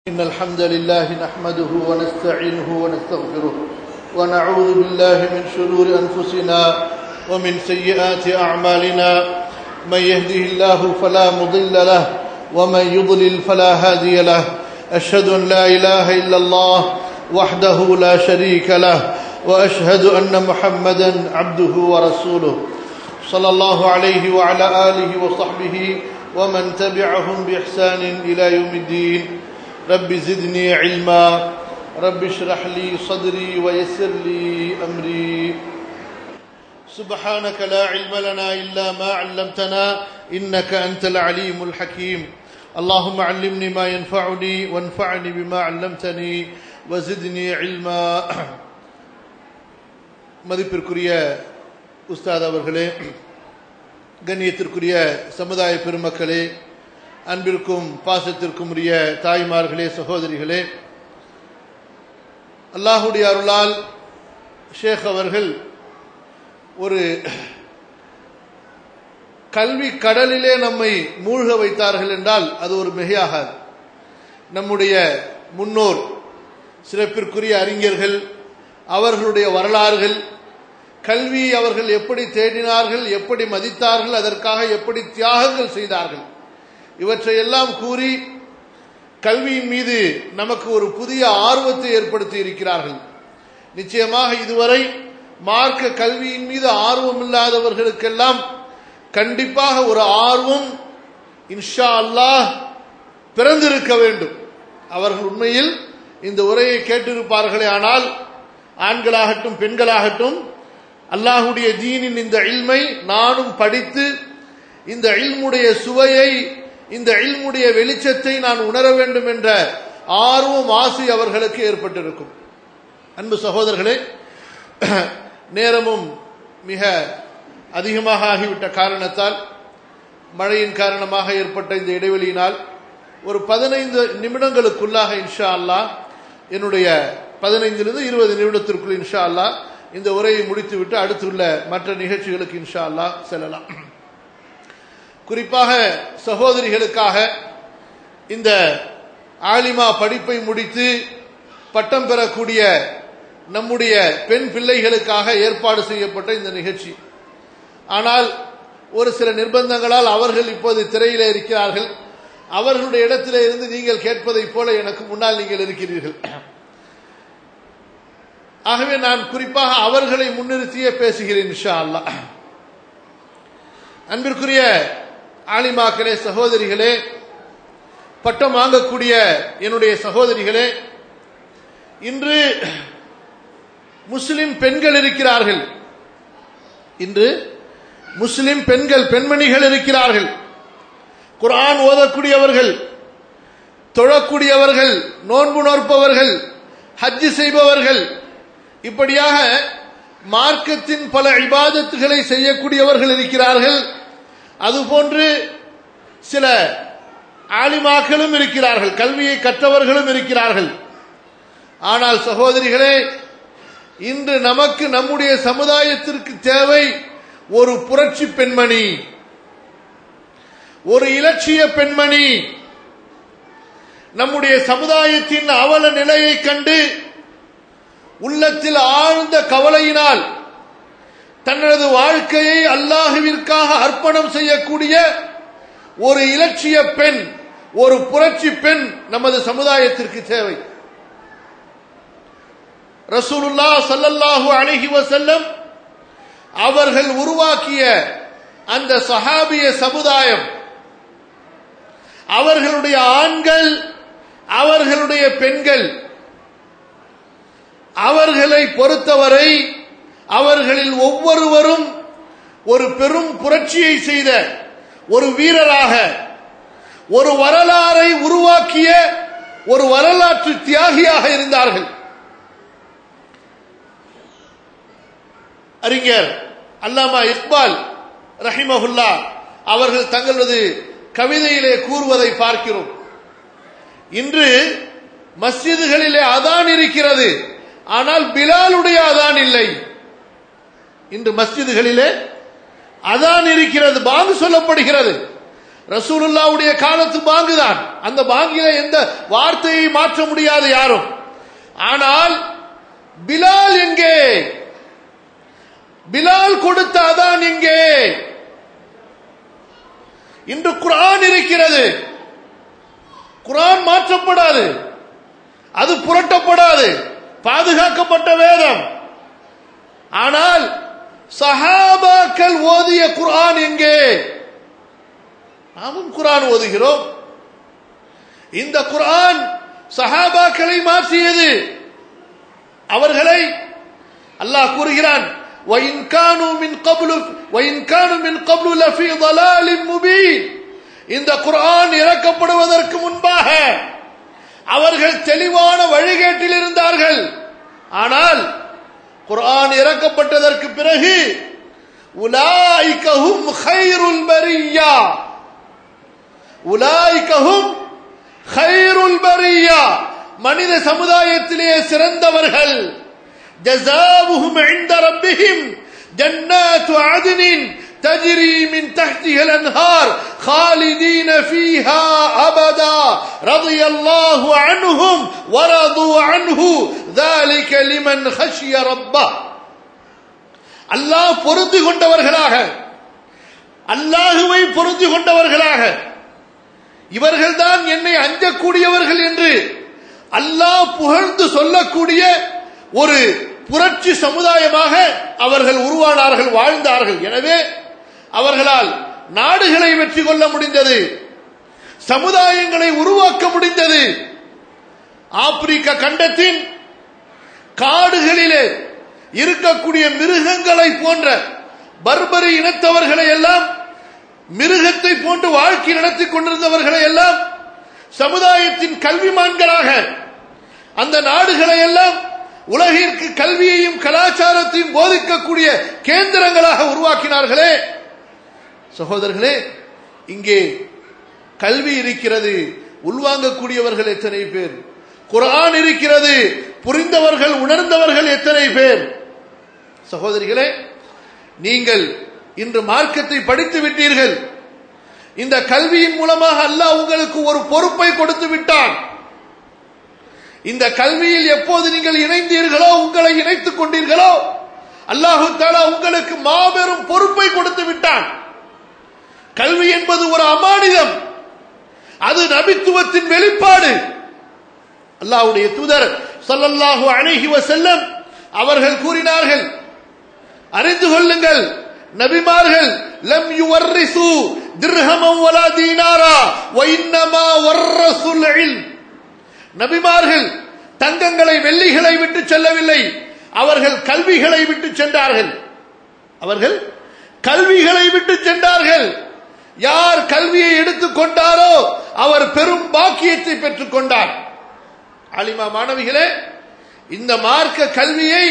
إن الحمد لله نحمده ونستعينه ونستغفره ونعوذ بالله من شرور أنفسنا ومن سيئات أعمالنا من يهده الله فلا مضل له ومن يضلل فلا هادي له أشهد أن لا إله إلا الله وحده لا شريك له وأشهد أن محمدا عبده ورسوله صلى الله عليه وعلى آله وصحبه ومن تبعهم بإحسان إلى يوم الدين رب زدني علما رب اشرح لي صدري ويسر لي أمري سبحانك لا علم لنا إلا ما علمتنا إنك أنت العليم الحكيم اللهم علمني ما ينفعني وانفعني بما علمتني وزدني علما மதிப்பிற்குரிய உஸ்தாத் அவர்களே கண்ணியத்திற்குரிய சமுதாய பெருமக்களே அன்பிற்கும் பாசத்திற்கும் உரிய தாய்மார்களே சகோதரிகளே அல்லாஹுடைய அருளால் ஷேக் அவர்கள் ஒரு கல்வி கடலிலே நம்மை மூழ்க வைத்தார்கள் என்றால் அது ஒரு மிகையாகாது நம்முடைய முன்னோர் சிறப்பிற்குரிய அறிஞர்கள் அவர்களுடைய வரலாறுகள் கல்வி அவர்கள் எப்படி தேடினார்கள் எப்படி மதித்தார்கள் அதற்காக எப்படி தியாகங்கள் செய்தார்கள் இவற்றையெல்லாம் கூறி கல்வியின் மீது நமக்கு ஒரு புதிய ஆர்வத்தை ஏற்படுத்தி இருக்கிறார்கள் நிச்சயமாக இதுவரை மார்க்க கல்வியின் மீது ஆர்வம் இல்லாதவர்களுக்கெல்லாம் கண்டிப்பாக ஒரு ஆர்வம் இன்ஷா அல்லாஹ் பிறந்திருக்க வேண்டும் அவர்கள் உண்மையில் இந்த உரையை கேட்டிருப்பார்களே ஆனால் ஆண்களாகட்டும் பெண்களாகட்டும் அல்லாஹுடைய தீனின் இந்த இல்மை நானும் படித்து இந்த இல்முடைய சுவையை இந்த இல்முடைய வெளிச்சத்தை நான் உணர வேண்டும் என்ற ஆர்வம் ஆசை அவர்களுக்கு ஏற்பட்டிருக்கும் அன்பு சகோதரர்களே நேரமும் மிக அதிகமாக ஆகிவிட்ட காரணத்தால் மழையின் காரணமாக ஏற்பட்ட இந்த இடைவெளியினால் ஒரு பதினைந்து நிமிடங்களுக்குள்ளாக இன்ஷா அல்லா என்னுடைய பதினைந்திலிருந்து இருபது நிமிடத்திற்குள் இன்ஷா அல்லா இந்த உரையை முடித்துவிட்டு அடுத்துள்ள மற்ற நிகழ்ச்சிகளுக்கு இன்ஷா அல்லா செல்லலாம் குறிப்பாக சகோதரிகளுக்காக இந்த ஆலிமா படிப்பை முடித்து பட்டம் பெறக்கூடிய நம்முடைய பெண் பிள்ளைகளுக்காக ஏற்பாடு செய்யப்பட்ட இந்த நிகழ்ச்சி ஆனால் ஒரு சில நிர்பந்தங்களால் அவர்கள் இப்போது திரையில இருக்கிறார்கள் அவர்களுடைய இடத்திலே இருந்து நீங்கள் கேட்பதைப் போல எனக்கு முன்னால் நீங்கள் இருக்கிறீர்கள் ஆகவே நான் குறிப்பாக அவர்களை முன்னிறுத்தியே பேசுகிறேன் இன்ஷா அல்லா அன்பிற்குரிய ஆலிமாக்களே சகோதரிகளே பட்டம் வாங்கக்கூடிய என்னுடைய சகோதரிகளே இன்று முஸ்லிம் பெண்கள் இருக்கிறார்கள் இன்று முஸ்லிம் பெண்கள் பெண்மணிகள் இருக்கிறார்கள் குரான் ஓதக்கூடியவர்கள் தொழக்கூடியவர்கள் நோன்பு நோற்பவர்கள் ஹஜ்ஜு செய்பவர்கள் இப்படியாக மார்க்கத்தின் பல இபாதத்துகளை செய்யக்கூடியவர்கள் இருக்கிறார்கள் அதுபோன்று சில ஆலிமாக்களும் இருக்கிறார்கள் கல்வியை கற்றவர்களும் இருக்கிறார்கள் ஆனால் சகோதரிகளே இன்று நமக்கு நம்முடைய சமுதாயத்திற்கு தேவை ஒரு புரட்சி பெண்மணி ஒரு இலட்சிய பெண்மணி நம்முடைய சமுதாயத்தின் அவல நிலையை கண்டு உள்ளத்தில் ஆழ்ந்த கவலையினால் தனது வாழ்க்கையை அல்லாஹுவிற்காக அர்ப்பணம் செய்யக்கூடிய ஒரு இலட்சிய பெண் ஒரு புரட்சி பெண் நமது சமுதாயத்திற்கு தேவை ரசூலுல்லா சல்லல்லாஹு அழகி வசல்லம் அவர்கள் உருவாக்கிய அந்த சஹாபிய சமுதாயம் அவர்களுடைய ஆண்கள் அவர்களுடைய பெண்கள் அவர்களை பொறுத்தவரை அவர்களில் ஒவ்வொருவரும் ஒரு பெரும் புரட்சியை செய்த ஒரு வீரராக ஒரு வரலாறை உருவாக்கிய ஒரு வரலாற்று தியாகியாக இருந்தார்கள் அறிஞர் அல்லாமா இக்பால் ரஹிமஹுல்லா அவர்கள் தங்களது கவிதையிலே கூறுவதை பார்க்கிறோம் இன்று மஸ்ஜிதுகளிலே அதான் இருக்கிறது ஆனால் பிலாலுடைய அதான் இல்லை இன்று மஸ்ஜிதுகளிலே அதான் இருக்கிறது பாங்கு சொல்லப்படுகிறது ரசூலுல்லாவுடைய காலத்து பாங்கு தான் அந்த பாங்கில எந்த வார்த்தையை மாற்ற முடியாது யாரும் ஆனால் பிலால் எங்கே பிலால் கொடுத்த அதான் எங்கே இன்று குரான் இருக்கிறது குரான் மாற்றப்படாது அது புரட்டப்படாது பாதுகாக்கப்பட்ட வேதம் ஆனால் சஹாபாக்கள் ஓதிய குரான் எங்கே நாமும் குரான் ஓதுகிறோம் இந்த குரான் சஹாபாக்களை மாற்றியது அவர்களை அல்லாஹ் கூறுகிறான் وَإِنْ كَانُوا مِنْ قَبْلُ وَإِنْ كَانُوا مِنْ قَبْلُ لَفِي ضَلَالٍ مُبِينٍ இந்த குர்ஆன் இறக்கப்படுவதற்கு முன்பாக அவர்கள் தெளிவான வழிகேட்டில் இருந்தார்கள் ஆனால் குர்ஆன் இறக்கப்பட்டதற்கு பிறகு உலாய்கஹும் ஹைருல் பரியா உலாய்கஹும் ஹைருல் பரியா மனித சமுதாயத்திலே சிறந்தவர்கள் جزاؤهم عند ربهم جنات عدن تجري من تحتها الانهار خالدين فيها ابدا رضي الله عنهم ورضوا عنه ذلك لمن خشي ربه அல்லாஹ் பொருந்தி கொண்டவர்களாக அல்லாஹுவை பொருந்தி கொண்டவர்களாக இவர்கள்தான் என்னை அஞ்சக்கூடியவர்கள் என்று அல்லாஹ் புகழ்ந்து சொல்லக்கூடிய ஒரு புரட்சி சமுதாயமாக அவர்கள் உருவானார்கள் வாழ்ந்தார்கள் எனவே அவர்களால் நாடுகளை வெற்றி கொள்ள முடிந்தது சமுதாயங்களை உருவாக்க முடிந்தது ஆப்பிரிக்க கண்டத்தின் காடுகளிலே இருக்கக்கூடிய மிருகங்களை போன்ற பர்பரி இனத்தவர்களை எல்லாம் மிருகத்தை போன்று வாழ்க்கை நடத்தி கொண்டிருந்தவர்களை எல்லாம் சமுதாயத்தின் கல்விமான்களாக அந்த நாடுகளை எல்லாம் உலகிற்கு கல்வியையும் கலாச்சாரத்தையும் போதிக்கக்கூடிய கேந்திரங்களாக உருவாக்கினார்களே சகோதரர்களே இங்கே கல்வி இருக்கிறது உள்வாங்கக்கூடியவர்கள் எத்தனை பேர் குரான் இருக்கிறது புரிந்தவர்கள் உணர்ந்தவர்கள் எத்தனை பேர் சகோதரிகளே நீங்கள் இன்று மார்க்கத்தை படித்து விட்டீர்கள் இந்த கல்வியின் மூலமாக அல்லாஹ் உங்களுக்கு ஒரு பொறுப்பை கொடுத்து விட்டான் இந்த கல்வியில் எப்போது நீங்கள் இணைந்தீர்களோ உங்களை இணைத்துக் கொண்டீர்களோ அல்லாஹு தாலா உங்களுக்கு மாபெரும் பொறுப்பை கொடுத்து விட்டான் கல்வி என்பது ஒரு அமானிதம் அது நபித்துவத்தின் வெளிப்பாடு அல்லாஹ்வுடைய தூதர் ஸல்லல்லாஹு அலைஹி வஸல்லம் அவர்கள் கூறினார்கள் அறிந்து கொள்ளுங்கள் நபிமார்கள் லம் யுவர்ரிசு திர்ஹமம் வலா தீனாரா வ இன்னமா வர்ரசுல் இல்ம் நபிமார்கள் தங்கங்களை வெள்ளிகளை விட்டு செல்லவில்லை அவர்கள் கல்விகளை விட்டு சென்றார்கள் அவர்கள் கல்விகளை விட்டு சென்றார்கள் யார் கல்வியை எடுத்துக் கொண்டாரோ அவர் பெரும் பாக்கியத்தை பெற்றுக் கொண்டார் அலிமா மாணவிகளே இந்த மார்க்க கல்வியை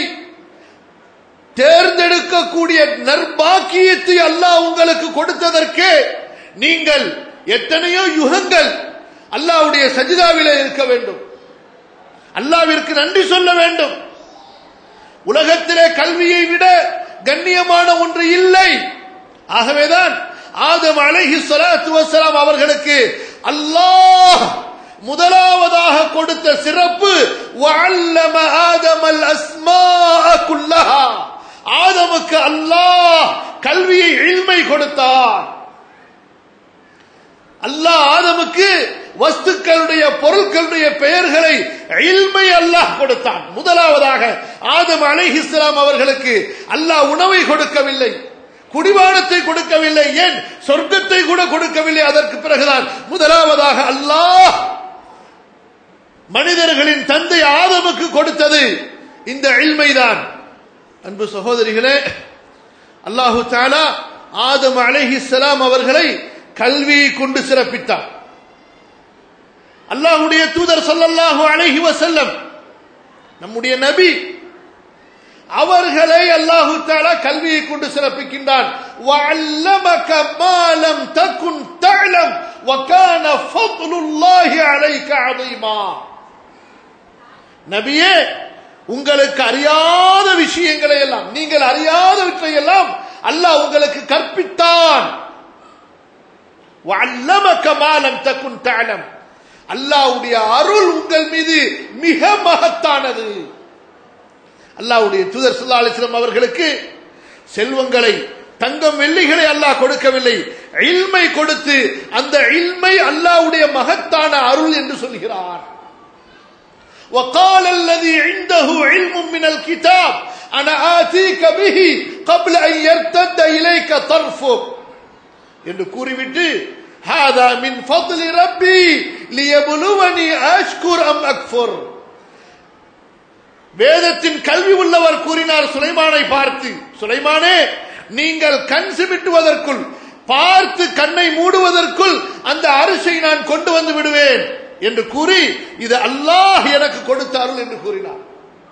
தேர்ந்தெடுக்கக்கூடிய நற்பாக்கியத்தை அல்லாஹ் உங்களுக்கு கொடுத்ததற்கு நீங்கள் எத்தனையோ யுகங்கள் அல்லாவுடைய சஜிதாவிலே இருக்க வேண்டும் அல்லாவிற்கு நன்றி சொல்ல வேண்டும் உலகத்திலே கல்வியை விட கண்ணியமான ஒன்று இல்லை ஆகவேதான் ஆதம் அலைஹி ஸலாத்து வஸலாம் அவர்களுக்கு அல்லாஹ் முதலாவதாக கொடுத்த சிறப்பு வஅல்லம ஆதமல் அஸ்மாஅ குல்லஹா ஆதமுக்கு அல்லாஹ் கல்வியை இல்மை கொடுத்தான் அல்லாஹ் ஆதமுக்கு வஸ்துக்களுடைய பொருட்களுடைய பெயர்களை இல்மை அல்லாஹ் கொடுத்தான் முதலாவதாக ஆதம் அலைஹிஸ்லாம் அவர்களுக்கு அல்லாஹ் உணவை கொடுக்கவில்லை குடிவானத்தை கொடுக்கவில்லை ஏன் சொர்க்கத்தை கூட கொடுக்கவில்லை அதற்கு பிறகுதான் முதலாவதாக அல்லாஹ் மனிதர்களின் தந்தை ஆதமுக்கு கொடுத்தது இந்த இல்மைதான் அன்பு சகோதரிகளே அல்லாஹு தாலா ஆதம் அலைஹிஸ்லாம் அவர்களை கல்வியை கொண்டு சிறப்பித்தார் அல்லாஹுடைய தூதர் சொல்லல்லாஹு அலைஹி வசல்லம் நம்முடைய நபி அவர்களை அல்லாஹு தாலா கல்வியை கொண்டு சிறப்பிக்கின்றான் وَعَلَّمَكَ مَا لَمْ تَكُنْ تَعْلَمْ وَكَانَ فَضْلُ اللَّهِ عَلَيْكَ عَظِيمًا நபியே உங்களுக்கு அறியாத விஷயங்களை எல்லாம் நீங்கள் அறியாதவற்றை எல்லாம் அல்லாஹ் உங்களுக்கு கற்பித்தான் வல்லமக மாலம் தக்குன் தாளம் அல்லாவுடைய அருள் உங்கள் மீது மிக மகத்தானது அல்லாவுடைய தூதர் சுல்லா அலிஸ்லாம் அவர்களுக்கு செல்வங்களை தங்கம் வெள்ளிகளை அல்லாஹ் கொடுக்கவில்லை இல்மை கொடுத்து அந்த இல்மை அல்லாவுடைய மகத்தான அருள் என்று சொல்கிறார் وقال الذي عنده علم من الكتاب انا آتيك به قبل ان يرتد اليك طرفك என்று கூறிவிட்டு هذا من فضل ربي ليبلوني اشكر ام اكفر வேதத்தின் கல்வி உள்ளவர் கூறினார் சுலைமானை பார்த்து சுலைமானே நீங்கள் கண் சிமிட்டுவதற்குள் பார்த்து கண்ணை மூடுவதற்குள் அந்த அரிசை நான் கொண்டு வந்து விடுவேன் என்று கூறி இது அல்லாஹ் எனக்கு கொடுத்த அருள் என்று கூறினார்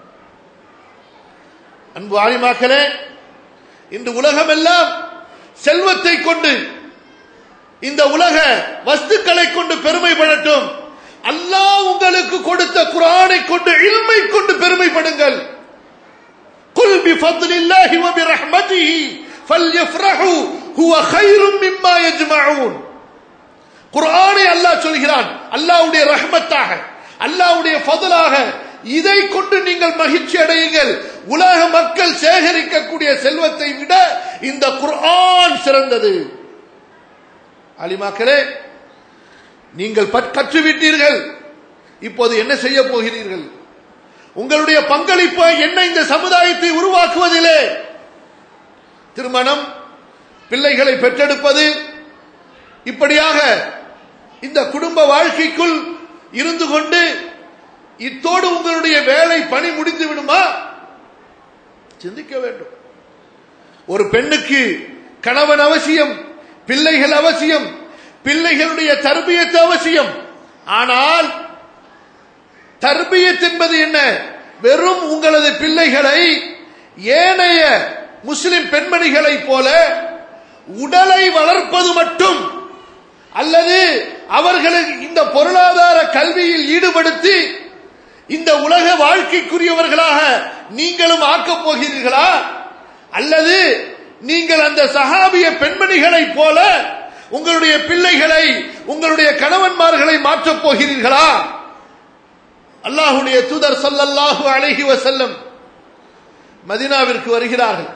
அன்பு ஆலிமாக்களே இன்று உலகம் எல்லாம் செல்வத்தை கொண்டு இந்த உலக வஸ்துக்களை கொண்டு பெருமைப்படட்டும் அல்லாஹ் உங்களுக்கு கொடுத்த குரானை கொண்டு இல்மை கொண்டு பெருமைப்படுங்கள் قل بفضل الله وبرحمته فليفرحوا هو خير مما يجمعون குர்ஆனை அல்லாஹ் சொல்கிறான் அல்லாஹ்வுடைய ரஹ்மத்தாக அல்லாஹ்வுடைய ஃபضலாக இதை கொண்டு நீங்கள் மகிழ்ச்சி அடையுங்கள் உலக மக்கள் சேகரிக்கக்கூடிய செல்வத்தை விட இந்த குர்ஆன் சிறந்தது அலிமாக்களே நீங்கள் கற்றுவிட்டீர்கள் இப்போது என்ன செய்ய போகிறீர்கள் உங்களுடைய பங்களிப்பு என்ன இந்த சமுதாயத்தை உருவாக்குவதிலே திருமணம் பிள்ளைகளை பெற்றெடுப்பது இப்படியாக இந்த குடும்ப வாழ்க்கைக்குள் இருந்து கொண்டு இத்தோடு உங்களுடைய வேலை பணி முடிந்து விடுமா சிந்திக்க வேண்டும் ஒரு பெண்ணுக்கு கணவன் அவசியம் பிள்ளைகள் அவசியம் பிள்ளைகளுடைய தர்பியத்து அவசியம் ஆனால் தர்பியத் என்பது என்ன வெறும் உங்களது பிள்ளைகளை ஏனைய முஸ்லிம் பெண்மணிகளைப் போல உடலை வளர்ப்பது மட்டும் அல்லது அவர்களை இந்த பொருளாதார கல்வியில் ஈடுபடுத்தி இந்த உலக வாழ்க்கைக்குரியவர்களாக நீங்களும் ஆக்கப் போகிறீர்களா அல்லது நீங்கள் அந்த சஹாபிய பெண்மணிகளைப் போல உங்களுடைய பிள்ளைகளை உங்களுடைய கணவன்மார்களை மாற்றப் போகிறீர்களா அல்லாஹுடைய தூதர் சல்லல்லாஹு அலைஹி வசல்லம் மதினாவிற்கு வருகிறார்கள்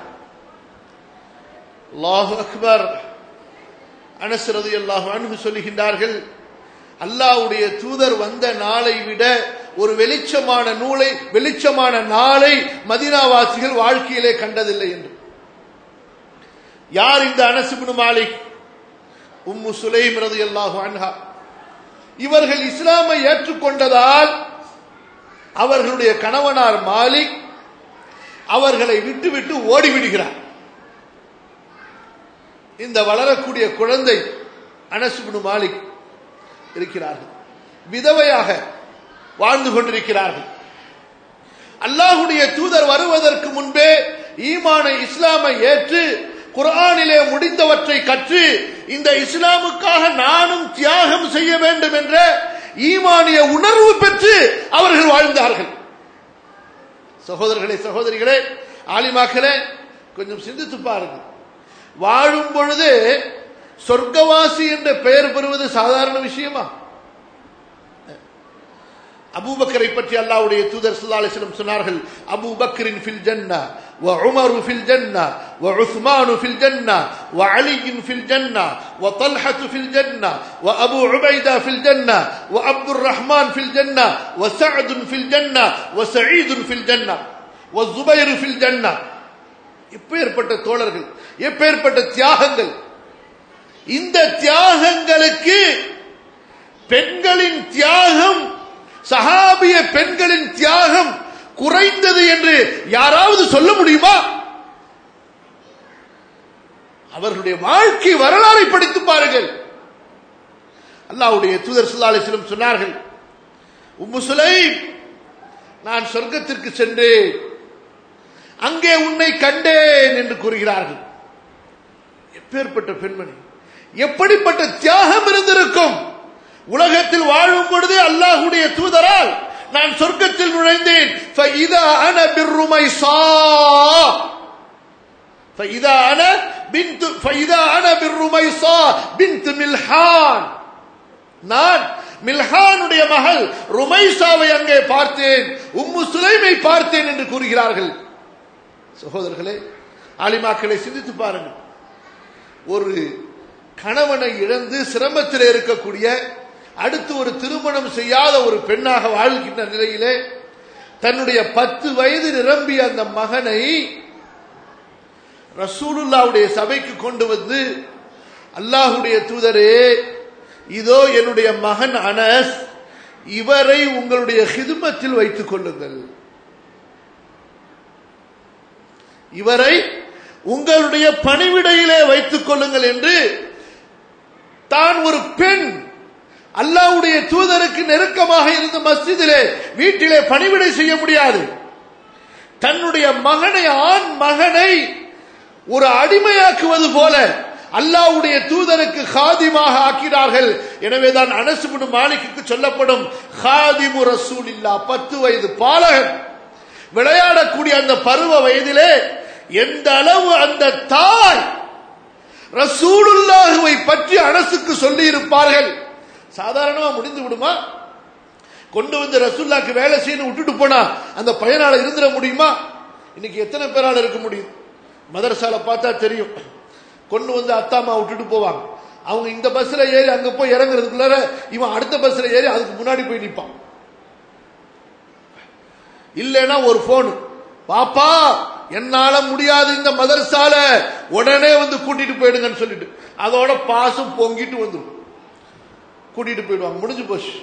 அல்லாஹு அக்பர் அனசரது அல்லாஹு அன்பு சொல்லுகின்றார்கள் அல்லாஹ்வுடைய தூதர் வந்த நாளை விட ஒரு வெளிச்சமான நூலை வெளிச்சமான நாளை மதினாவாசிகள் வாழ்க்கையிலே கண்டதில்லை என்று யார் இந்த அனசுபின் மாலிக் உம்மு சுலைம் ரது அல்லாஹு அன்ஹா இவர்கள் இஸ்லாமை ஏற்றுக்கொண்டதால் அவர்களுடைய கணவனார் மாலிக் அவர்களை விட்டுவிட்டு ஓடிவிடுகிறார் இந்த வளரக்கூடிய குழந்தை அனசுபின் மாலிக் இருக்கிறார்கள் விதவையாக வாழ்ந்து கொண்டிருக்கிறார்கள் அல்லாஹுடைய தூதர் வருவதற்கு முன்பே ஈமானை இஸ்லாமை ஏற்று குரானிலே முடிந்தவற்றை கற்று இந்த இஸ்லாமுக்காக நானும் தியாகம் செய்ய வேண்டும் என்ற ஈமானிய உணர்வு பெற்று அவர்கள் வாழ்ந்தார்கள் சகோதரர்களே சகோதரிகளே ஆலிமாக்களே கொஞ்சம் சிந்தித்து பாருங்கள் வாழும் பொழுது சொர்க்கவாசி என்ற பெயர் பெறுவது சாதாரண விஷயமா அபூபக்கரை பற்றி அல்லாவுடைய தூதர் ஸல்லல்லாஹு அலைஹி வஸல்லம் சொன்னார்கள் அபூ பக்ரின் ஃபில் ஜன்னா வ உமரு ஃபில் ஜன்னா வ உஸ்மான் ஃபில் ஜன்னா வ அலி ஃபில் ஜன்னா வ தல்ஹா ஃபில் ஜன்னா வ அபூ உபைதா ஃபில் ஜன்னா வ அப்துர் ரஹ்மான் ஃபில் ஜன்னா வ சஅத் ஃபில் ஜன்னா வ சயீத் ஃபில் ஜன்னா வ ஜுபைர் ஃபில் ஜன்னா எப்பேற்பட்ட தோழர்கள் எப்பேற்பட்ட தியாகங்கள் இந்த தியாகங்களுக்கு பெண்களின் தியாகம் சஹாபிய பெண்களின் தியாகம் குறைந்தது என்று யாராவது சொல்ல முடியுமா அவர்களுடைய வாழ்க்கை வரலாறை படித்து பாருங்கள் அல்லாவுடைய தூதர் சுல்லாலிசிலும் சொன்னார்கள் உம்மு சுலைம் நான் சொர்க்கத்திற்கு சென்றேன் அங்கே உன்னை கண்டேன் என்று கூறுகிறார்கள் எப்பேற்பட்ட பெண்மணி எப்படிப்பட்ட தியாகம் இருந்திருக்கும் உலகத்தில் வாழும் பொழுது அல்லாஹுடைய தூதரால் நான் சொர்க்கத்தில் நுழைந்தேன் فَإِذَا أَنَا بِالرُّمَيْصَاء فَإِذَا أَنَا பின்து ஃபைதா அன பிர்ருமைசா பின்த் மில்ஹான் நான் மில்ஹானுடைய மகள் ருமைசாவை அங்கே பார்த்தேன் உம்மு சுலைமை பார்த்தேன் என்று கூறுகிறார்கள் சகோதரர்களே ஆலிமாக்களை சிந்தித்து பாருங்கள் ஒரு கணவனை இழந்து சிரமத்தில் இருக்கக்கூடிய அடுத்து ஒரு திருமணம் செய்யாத ஒரு பெண்ணாக வாழ்கின்ற நிலையிலே தன்னுடைய பத்து வயது நிரம்பிய அந்த மகனை ரசூலுல்லாவுடைய சபைக்கு கொண்டு வந்து அல்லாஹுடைய தூதரே இதோ என்னுடைய மகன் அனஸ் இவரை உங்களுடைய ஹிதுமத்தில் வைத்துக் கொள்ளுங்கள் இவரை உங்களுடைய பணிவிடையிலே வைத்துக் கொள்ளுங்கள் என்று தான் ஒரு பெண் அல்லாவுடைய தூதருக்கு நெருக்கமாக இருந்த மஸ்ஜிதிலே வீட்டிலே பணிவிடை செய்ய முடியாது தன்னுடைய மகனை ஆண் மகனை ஒரு அடிமையாக்குவது போல அல்லாவுடைய தூதருக்கு ஹாதிமாக ஆக்கினார்கள் எனவேதான் அனசுபுடு மாலிக்கு சொல்லப்படும் ஹாதிமு ரசூல் இல்லா பத்து வயது பாலகன் விளையாடக்கூடிய அந்த பருவ வயதிலே எந்த அளவு அந்த தாய் ரசூலுல்லாஹுவை பற்றி அனசுக்கு சொல்லி இருப்பார்கள் சாதாரணமா முடிந்து விடுமா கொண்டு வந்து ரசூல்லாக்கு வேலை செய்யணும் விட்டுட்டு போனா அந்த பையனால இருந்துட முடியுமா இன்னைக்கு எத்தனை பேரால இருக்க முடியும் மதரசால பார்த்தா தெரியும் கொண்டு வந்து அத்தாமா விட்டுட்டு போவாங்க அவங்க இந்த பஸ்ல ஏறி அங்க போய் இறங்குறதுக்குள்ளார இவன் அடுத்த பஸ்ல ஏறி அதுக்கு முன்னாடி போய் நிற்பான் இல்லைன்னா ஒரு போன் பாப்பா என்னால முடியாது இந்த மதரசால உடனே வந்து கூட்டிட்டு போயிடுங்கன்னு சொல்லிட்டு அதோட பாசம் பொங்கிட்டு வந்துடும் கூட்டிட்டு போயிடுவாங்க முடிஞ்சு போச்சு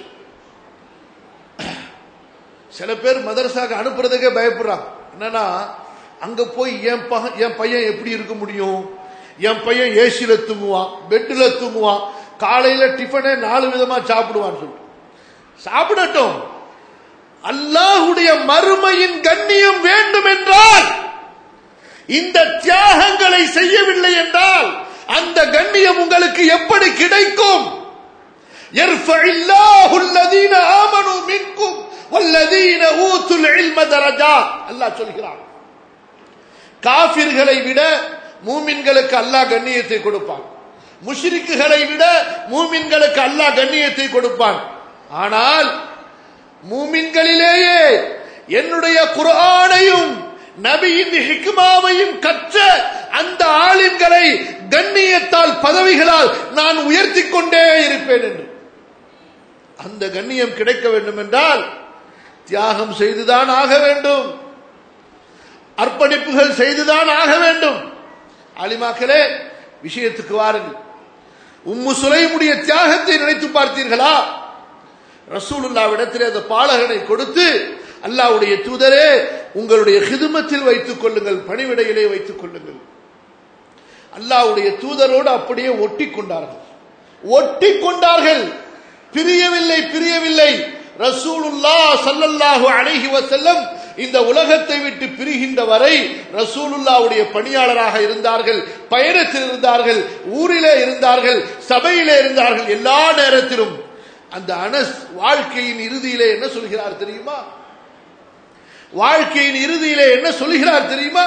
சில பேர் மதரசாக்கு அனுப்புறதுக்கே பயப்படுறாங்க என்னன்னா அங்க போய் என் பக என் பையன் எப்படி இருக்க முடியும் என் பையன் ஏசியில தூங்குவான் பெட்ல தூங்குவான் காலையில டிஃபனே நாலு விதமா சாப்பிடுவான்னு சொல்லிட்டு சாப்பிடட்டும் அல்லாஹுடைய மறுமையின் கண்ணியம் வேண்டும் என்றால் இந்த தியாகங்களை செய்யவில்லை என்றால் அந்த கண்ணியம் உங்களுக்கு எப்படி கிடைக்கும் يرفع الله الذين آمنوا منكم والذين أوتوا العلم درجات அல்லாஹ் சொல்கிறான் காபிர்களை விட மூமின்களுக்கு அல்லாஹ் கண்ணியத்தை கொடுப்பான் முஷ்ரிக்குகளை விட மூமின்களுக்கு அல்லாஹ் கண்ணியத்தை கொடுப்பான் ஆனால் மூமின்களிலேயே என்னுடைய குர்ஆனையும் நபியின் ஹிக்மாவையும் கற்ற அந்த ஆலிம்களை கண்ணியத்தால் பதவிகளால் நான் உயர்த்தி கொண்டே இருப்பேன் என்று அந்த கண்ணியம் கிடைக்க வேண்டும் என்றால் தியாகம் செய்துதான் ஆக வேண்டும் அர்ப்பணிப்புகள் செய்துதான் ஆக வேண்டும் அலிமாக்களே விஷயத்துக்கு வாருங்கள் உம்மு சுலைமுடைய தியாகத்தை நினைத்து பார்த்தீர்களா ரசூலுல்லாவிடத்திலே அந்த பாலகனை கொடுத்து அல்லாவுடைய தூதரே உங்களுடைய ஹிதுமத்தில் வைத்துக் கொள்ளுங்கள் பணிவிடையிலே வைத்துக் கொள்ளுங்கள் அல்லாவுடைய தூதரோடு அப்படியே ஒட்டி கொண்டார்கள் ஒட்டி கொண்டார்கள் பிரியவில்லை பிரியவில்லை ரசூலுல்லா சல்லல்லாஹு அலைஹி வஸல்லம் இந்த உலகத்தை விட்டு பிரிகின்ற வரை ரசூலுல்லாவுடைய பணியாளராக இருந்தார்கள் பயணத்தில் இருந்தார்கள் ஊரிலே இருந்தார்கள் சபையிலே இருந்தார்கள் எல்லா நேரத்திலும் அந்த அனஸ் வாழ்க்கையின் இறுதியிலே என்ன சொல்கிறார் தெரியுமா வாழ்க்கையின் இறுதியிலே என்ன சொல்கிறார் தெரியுமா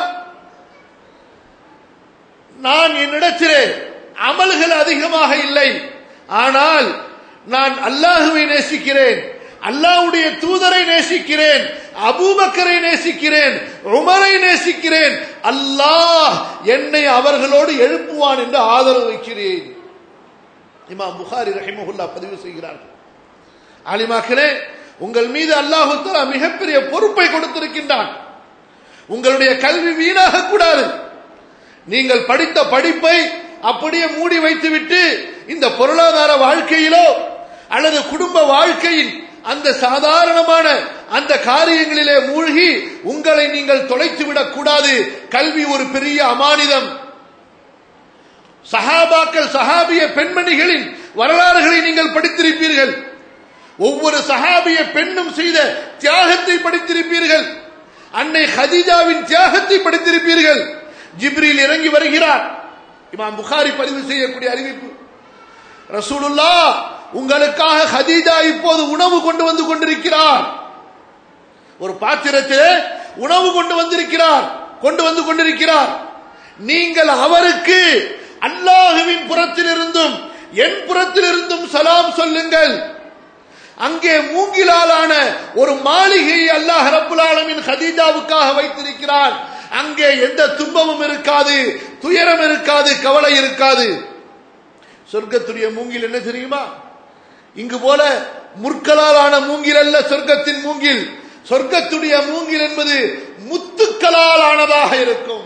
நான் என்னிடத்திலே அமல்கள் அதிகமாக இல்லை ஆனால் நான் அல்லாஹுவை நேசிக்கிறேன் அல்லாஹ்வுடைய தூதரை நேசிக்கிறேன் அபூபக்கரை நேசிக்கிறேன் உமரை நேசிக்கிறேன் அல்லாஹ் என்னை அவர்களோடு எழுப்புவான் என்று ஆதரவு வைக்கிறேன் இமாம் புகாரி ரஹிமஹுல்லா பதிவு செய்கிறார்கள் ஆலிமாக்களே உங்கள் மீது அல்லாஹு தஆலா மிகப்பெரிய பொறுப்பை கொடுத்திருக்கின்றான் உங்களுடைய கல்வி வீணாக கூடாது நீங்கள் படித்த படிப்பை அப்படியே மூடி வைத்துவிட்டு இந்த பொருளாதார வாழ்க்கையிலோ அல்லது குடும்ப வாழ்க்கையின் அந்த சாதாரணமான அந்த காரியங்களிலே மூழ்கி உங்களை நீங்கள் தொலைத்து விடக் கூடாது கல்வி ஒரு பெரிய அமானிதம் சஹாபாக்கள் சஹாபிய பெண்மணிகளின் வரலாறுகளை நீங்கள் படித்திருப்பீர்கள் ஒவ்வொரு சஹாபிய பெண்ணும் செய்த தியாகத்தை படித்திருப்பீர்கள் அன்னை ஹதீஜாவின் தியாகத்தை படித்திருப்பீர்கள் ஜிப்ரில் இறங்கி வருகிறார் இமாம் புகாரி பதிவு செய்யக்கூடிய அறிவிப்பு ரசூலுல்லா உங்களுக்காக ஹதீஜா இப்போது உணவு கொண்டு வந்து கொண்டிருக்கிறார் ஒரு பாத்திரத்திலே உணவு கொண்டு வந்திருக்கிறார் கொண்டு வந்து கொண்டிருக்கிறார் நீங்கள் அவருக்கு அல்லாஹுவின் புறத்திலிருந்தும் என் புறத்திலிருந்தும் சலாம் சொல்லுங்கள் அங்கே மூங்கிலாலான ஒரு மாளிகையை அல்லாஹ் ரப்புல் ஆலமின் ஹதீஜாவுக்காக வைத்திருக்கிறான் அங்கே எந்த துன்பமும் இருக்காது துயரம் இருக்காது கவலை இருக்காது சொர்க்கத்துடைய மூங்கில் என்ன தெரியுமா இங்கு போல முற்களாலான மூங்கில் அல்ல சொர்க்கத்தின் மூங்கில் சொர்க்கத்துடைய மூங்கில் என்பது முத்துக்களால் ஆனதாக இருக்கும்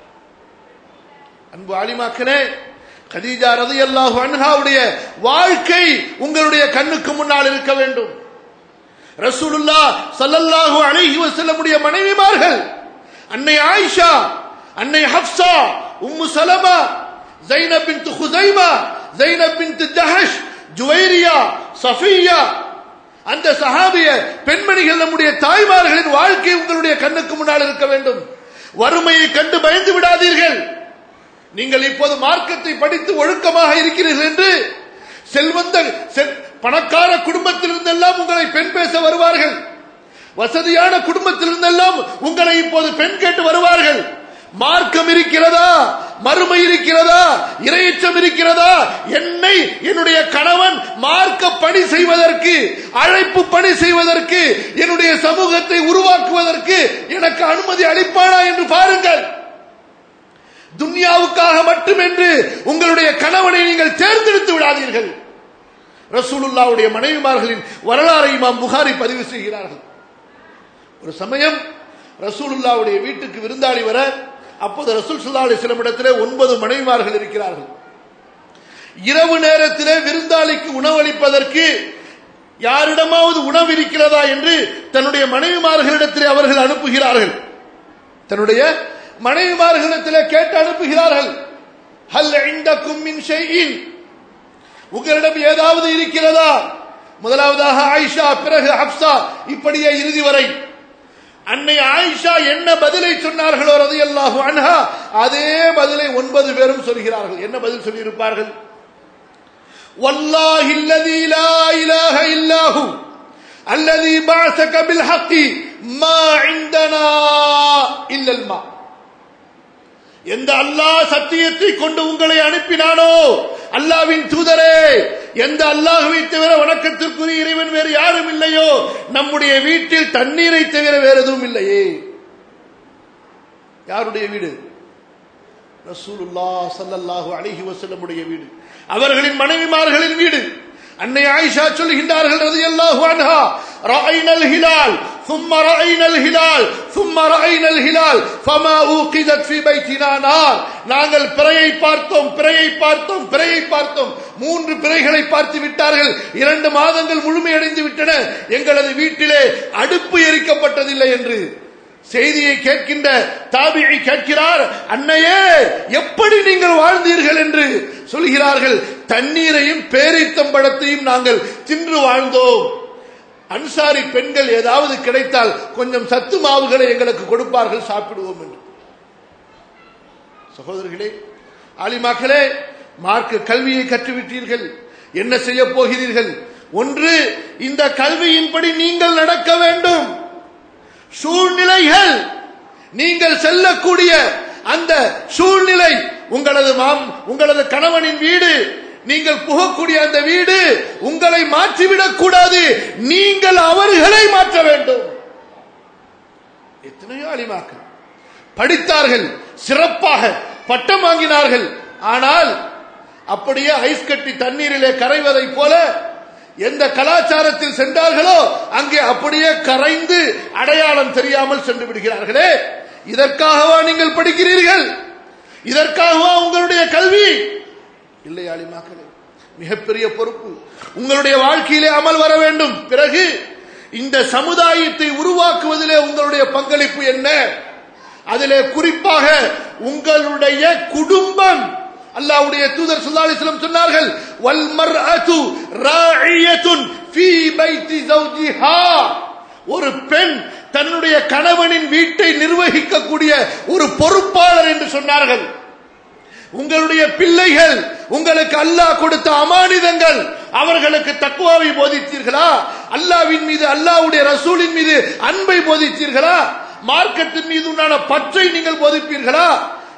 அன்பு ஆலிமாக்கனே கதீஜா ரதி அல்லாஹு அன்ஹாவுடைய வாழ்க்கை உங்களுடைய கண்ணுக்கு முன்னால் இருக்க வேண்டும் ரசூலுல்லா சல்லல்லாஹு அலைஹி வஸல்லமுடைய மனைவிமார்கள் அன்னை ஆயிஷா அன்னை ஹப்சா உம்மு சலமா ஜைனப் பின்த் குதைமா ஜைனப் பின்த் ஜஹஷ் ஜுவைரியா சஃபியா அந்த சஹாபிய பெண்மணிகள் நம்முடைய தாய்மார்களின் வாழ்க்கை உங்களுடைய கண்ணுக்கு முன்னால் இருக்க வேண்டும் வறுமையை கண்டு பயந்து விடாதீர்கள் நீங்கள் இப்போது மார்க்கத்தை படித்து ஒழுக்கமாக இருக்கிறீர்கள் என்று செல்வந்த பணக்கார குடும்பத்திலிருந்தெல்லாம் உங்களை பெண் பேச வருவார்கள் வசதியான குடும்பத்திலிருந்தெல்லாம் உங்களை இப்போது பெண் கேட்டு வருவார்கள் மார்க்கம் இருக்கிறதா மறுமை இருக்கிறதா இரையச்சம் இருக்கிறதா என்னை என்னுடைய கணவன் மார்க்க பணி செய்வதற்கு அழைப்பு பணி செய்வதற்கு என்னுடைய சமூகத்தை உருவாக்குவதற்கு எனக்கு அனுமதி அளிப்பானா என்று பாருங்கள் துன்யாவுக்காக மட்டுமென்று உங்களுடைய கணவனை நீங்கள் தேர்ந்தெடுத்து விடாதீர்கள் ரசூலுல்லாவுடைய மனைவிமார்களின் வரலாறை இமாம் புகாரி பதிவு செய்கிறார்கள் ஒரு சமயம் ரசூலுல்லாவுடைய வீட்டுக்கு விருந்தாளி வர அப்போது ரசூல் சுல்லா அலிஸ்லம் இடத்திலே ஒன்பது மனைவிமார்கள் இருக்கிறார்கள் இரவு நேரத்திலே விருந்தாளிக்கு உணவளிப்பதற்கு யாரிடமாவது உணவு இருக்கிறதா என்று தன்னுடைய மனைவிமார்களிடத்திலே அவர்கள் அனுப்புகிறார்கள் தன்னுடைய மனைவிமார்களிடத்திலே கேட்டு அனுப்புகிறார்கள் ஹல் இந்தக்கும் மின் ஷைஇன் உங்களிடம் ஏதாவது இருக்கிறதா முதலாவதாக ஆயிஷா பிறகு ஹப்சா இப்படியே இறுதி வரை அன்னை ஆயிஷா என்ன பதிலை சொன்னார்களோ ரதி அல்லாஹு அன்ஹா அதே பதிலை ஒன்பது பேரும் சொல்கிறார்கள் என்ன பதில் சொல்லியிருப்பார்கள் والله الذي لا إله إلا هو الذي بعثك بالحق ما عندنا إلا الماء எந்த அல்லாஹ் சத்தியத்தை கொண்டு உங்களை அனுப்பினானோ அல்லாவின் தூதரே எந்த அல்லாஹுவை தவிர வணக்கத்திற்குரிய இறைவன் வேறு யாரும் இல்லையோ நம்முடைய வீட்டில் தண்ணீரை தவிர வேறு எதுவும் இல்லையே யாருடைய வீடு ரசூலுல்லா சல்லல்லாஹு அலைஹி வஸல்லமுடைய வீடு அவர்களின் மனைவிமார்களின் வீடு அன்னை ஆயிஷா சொல்கின்றார்கள் ரலியல்லாஹு அன்ஹா رأينا الهلال ثم رأينا الهلال ثم رأينا الهلال فما أوقدت في بيتنا نار நாங்கள் பிறையை பார்த்தோம் பிறையை பார்த்தோம் பிறையை பார்த்தோம் மூன்று பிறைகளை பார்த்து விட்டார்கள் இரண்டு மாதங்கள் முழுமையடைந்து விட்டன எங்களது வீட்டிலே அடுப்பு எரிக்கப்பட்டதில்லை என்று செய்தியை கேட்கின்ற தாபியை கேட்கிறார் அன்னையே எப்படி நீங்கள் வாழ்ந்தீர்கள் என்று சொல்கிறார்கள் தண்ணீரையும் பேரித்தம்பழத்தையும் நாங்கள் தின்று வாழ்ந்தோம் அன்சாரி பெண்கள் ஏதாவது கிடைத்தால் கொஞ்சம் சத்து மாவுகளை எங்களுக்கு கொடுப்பார்கள் சாப்பிடுவோம் என்று சகோதரர்களே ஆலிமாக்களே மார்க்க கல்வியை கற்றுவிட்டீர்கள் என்ன செய்ய போகிறீர்கள் ஒன்று இந்த கல்வியின்படி நீங்கள் நடக்க வேண்டும் சூழ்நிலைகள் நீங்கள் செல்லக்கூடிய அந்த சூழ்நிலை உங்களது மாம் உங்களது கணவனின் வீடு நீங்கள் புகக்கூடிய அந்த வீடு உங்களை மாற்றிவிடக் கூடாது நீங்கள் அவர்களை மாற்ற வேண்டும் எத்தனையோ அலிமாக்கள் படித்தார்கள் சிறப்பாக பட்டம் வாங்கினார்கள் ஆனால் அப்படியே ஐஸ் கட்டி தண்ணீரிலே கரைவதை போல எந்த கலாச்சாரத்தில் சென்றார்களோ அங்கே அப்படியே கரைந்து அடையாளம் தெரியாமல் சென்று விடுகிறார்களே இதற்காகவா நீங்கள் படிக்கிறீர்கள் இதற்காகவா உங்களுடைய கல்வி இல்லை ஆலிமாக்களே மிகப்பெரிய பொறுப்பு உங்களுடைய வாழ்க்கையிலே அமல் வர வேண்டும் பிறகு இந்த சமுதாயத்தை உருவாக்குவதிலே உங்களுடைய பங்களிப்பு என்ன அதிலே குறிப்பாக உங்களுடைய குடும்பம் அல்லாஹ்வுடைய தூதர் ஸல்லல்லாஹு அலைஹி வஸல்லம் சொன்னார்கள் வல் மர்அத்து ராஇயத்துன் ஃபீ பைத்தி ஜௌஜிஹா ஒரு பெண் தன்னுடைய கணவனின் வீட்டை நிர்வகிக்கக்கூடிய ஒரு பொறுப்பாளர் என்று சொன்னார்கள் உங்களுடைய பிள்ளைகள் உங்களுக்கு அல்லாஹ் கொடுத்த அமானிதங்கள் அவர்களுக்கு தக்குவாவை போதித்தீர்களா அல்லாவின் மீது அல்லாஹ்வுடைய ரசூலின் மீது அன்பை போதித்தீர்களா மார்க்கத்தின் மீது உண்டான பற்றை நீங்கள் போதிப்பீர்களா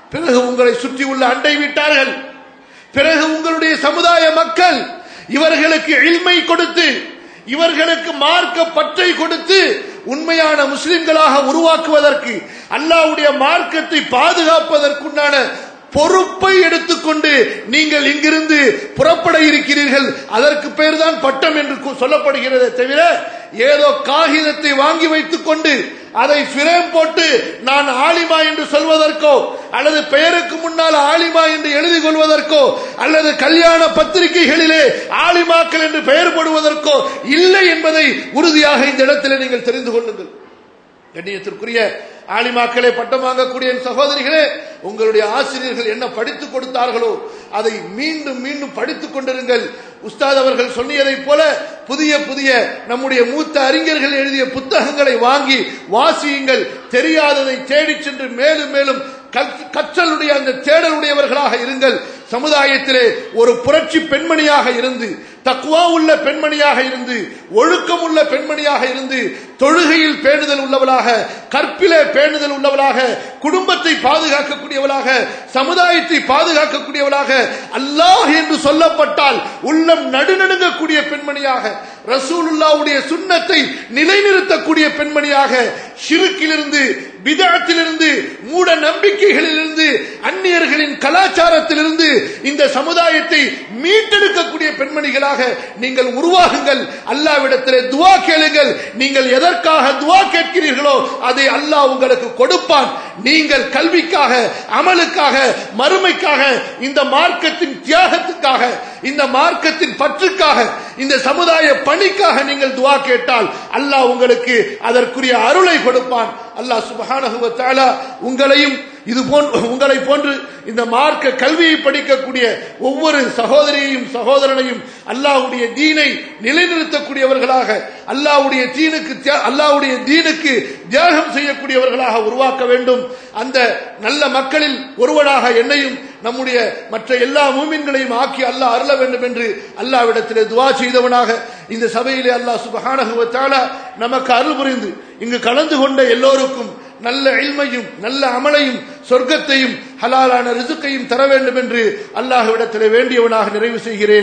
பிறகு உங்களை சுற்றியுள்ள அண்டை வீட்டார்கள் பிறகு உங்களுடைய சமுதாய மக்கள் இவர்களுக்கு இல்மை கொடுத்து இவர்களுக்கு மார்க்க பற்றை கொடுத்து உண்மையான முஸ்லிம்களாக உருவாக்குவதற்கு அல்லாவுடைய மார்க்கத்தை பாதுகாப்பதற்குண்டான பொறுப்பை எடுத்துக்கொண்டு நீங்கள் இங்கிருந்து புறப்பட இருக்கிறீர்கள் அதற்கு பேர் தான் பட்டம் என்று கு- சொல்லப்படுகிறதே தவிர ஏதோ காகிதத்தை வாங்கி வைத்துக் கொண்டு அதை பிரேம் போட்டு நான் ஆலிமா என்று சொல்வதற்கோ அல்லது பெயருக்கு முன்னால் ஆலிமா என்று எழுதி கொள்வதற்கோ அல்லது கல்யாண பத்திரிகைகளிலே ஆலிமாக்கள் என்று பெயர் போடுவதற்கோ இல்லை என்பதை உறுதியாக இந்த இடத்திலே நீங்கள் தெரிந்து கொள்ளுங்கள் கண்ணியத்திற்குரிய ஆலிமாக்களே பட்டம் வாங்கக்கூடிய என் சகோதரிகளே உங்களுடைய ஆசிரியர்கள் என்ன படித்துக் கொடுத்தார்களோ அதை மீண்டும் மீண்டும் படித்துக் கொண்டிருங்கள் உஸ்தாத் அவர்கள் சொன்னியதைப் போல புதிய புதிய நம்முடைய மூத்த அறிஞர்கள் எழுதிய புத்தகங்களை வாங்கி வாசியுங்கள் தெரியாததை தேடிச் சென்று மேலும் மேலும் கற்- கற்றலுடைய அந்த தேடலுடையவர்களாக இருங்கள் சமுதாயத்திலே ஒரு புரட்சி பெண்மணியாக இருந்து தக்குவா உள்ள பெண்மணியாக இருந்து ஒழுக்கம் உள்ள பெண்மணியாக இருந்து தொழுகையில் பேணுதல் உள்ளவளாக கற்பிலே பேணுதல் உள்ளவளாக குடும்பத்தை பாதுகாக்கக்கூடியவளாக சமுதாயத்தை பாதுகாக்கக்கூடியவளாக அல்லாஹ் என்று சொல்லப்பட்டால் உள்ளம் நடுநடுங்கக்கூடிய பெண்மணியாக ரசூலுல்லாவுடைய சுண்ணத்தை நிலைநிறுத்தக்கூடிய பெண்மணியாக ஷிருக்கிலிருந்து பிதத்திலிருந்து மூட நம்பிக்கைகளிலிருந்து அந்நியர்களின் கலாச்சாரத்திலிருந்து இந்த சமுதாயத்தை மீட்டெடுக்கக்கூடிய பெண்மணிகளாக நீங்கள் உருவாகுங்கள் அல்லாவிடத்திலே துவா கேளுங்கள் நீங்கள் எதற்காக துவா கேட்கிறீர்களோ அதை அல்லாஹ் உங்களுக்கு கொடுப்பான் நீங்கள் கல்விக்காக அமலுக்காக மறுமைக்காக இந்த மார்க்கத்தின் தியாகத்துக்காக இந்த மார்க்கத்தின் பற்றுக்காக இந்த சமுதாய பணிக்காக நீங்கள் துவா கேட்டால் அல்லாஹ் உங்களுக்கு அதற்குரிய அருளை கொடுப்பான் அல்லாஹ் சுப்ஹானஹு வ தஆலா உங்களையும் இது போன்று உங்களை போன்று இந்த மார்க்க கல்வியை படிக்கக்கூடிய ஒவ்வொரு சகோதரியையும் சகோதரனையும் அல்லாஹ்வுடைய தீனை நிலைநிறுத்தக்கூடியவர்களாக அல்லாஹ்வுடைய தீனுக்கு தியா- அல்லாஹ்வுடைய தீனுக்கு தியாகம் செய்யக்கூடியவர்களாக உருவாக்க வேண்டும் அந்த நல்ல மக்களில் ஒருவனாக என்னையும் நம்முடைய மற்ற எல்லா மூமின்களையும் ஆக்கி அல்லாஹ் அருள வேண்டும் என்று அல்லாவிடத்திலே துவா செய்தவனாக இந்த சபையிலே அல்லாஹ் சுபஹானஹு வ தஆலா நமக்கு அருள் புரிந்து இங்கு கலந்து கொண்ட எல்லோருக்கும் நல்ல இல்மையும் நல்ல அமலையும் சொர்க்கத்தையும் ஹலாலான ரிசுக்கையும் தர வேண்டும் என்று அல்லாஹ்விடத்திலே வேண்டியவனாக நிறைவு செய்கிறேன்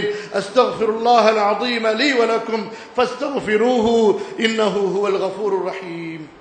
அஸ்தக்ஃபிருல்லாஹல் அஸீம் லீ வலக்கும் ஃபஸ்தக்ஃபிரூஹு இன்னஹு ஹுவல் கஃபூருர் ரஹீம்